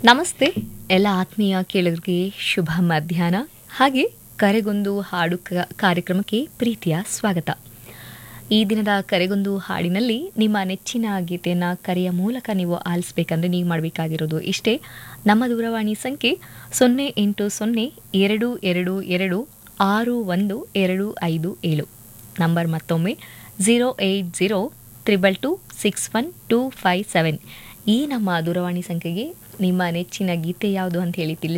ನಮಸ್ತೆ ಎಲ್ಲ ಆತ್ಮೀಯ ಕೇಳಿದ್ರಿಗೆ ಶುಭ ಮಧ್ಯಾಹ್ನ ಹಾಗೆ ಕರೆಗೊಂದು ಹಾಡು ಕ- ಕಾರ್ಯಕ್ರಮಕ್ಕೆ ಪ್ರೀತಿಯ ಸ್ವಾಗತ ಈ ದಿನದ ಕರೆಗೊಂದು ಹಾಡಿನಲ್ಲಿ ನಿಮ್ಮ ನೆಚ್ಚಿನ ಗೀತೆಯನ್ನು ಕರೆಯ ಮೂಲಕ ನೀವು ಆಲಿಸ್ಬೇಕಂದ್ರೆ ನೀವು ಮಾಡಬೇಕಾಗಿರೋದು ಇಷ್ಟೇ ನಮ್ಮ ದೂರವಾಣಿ ಸಂಖ್ಯೆ ಸೊನ್ನೆ ಎಂಟು ಸೊನ್ನೆ ಎರಡು ಎರಡು ಎರಡು ಆರು ಒಂದು ಎರಡು ಐದು ಏಳು ನಂಬರ್ ಮತ್ತೊಮ್ಮೆ zero eight zero triple two six one two five seven ಈ ನಮ್ಮ ದೂರವಾಣಿ ಸಂಖ್ಯೆಗೆ ನಿಮ್ಮ ನೆಚ್ಚಿನ ಗೀತೆ ಯಾವುದು ಅಂತ ಹೇಳಿ ತಿಳಿಸಿ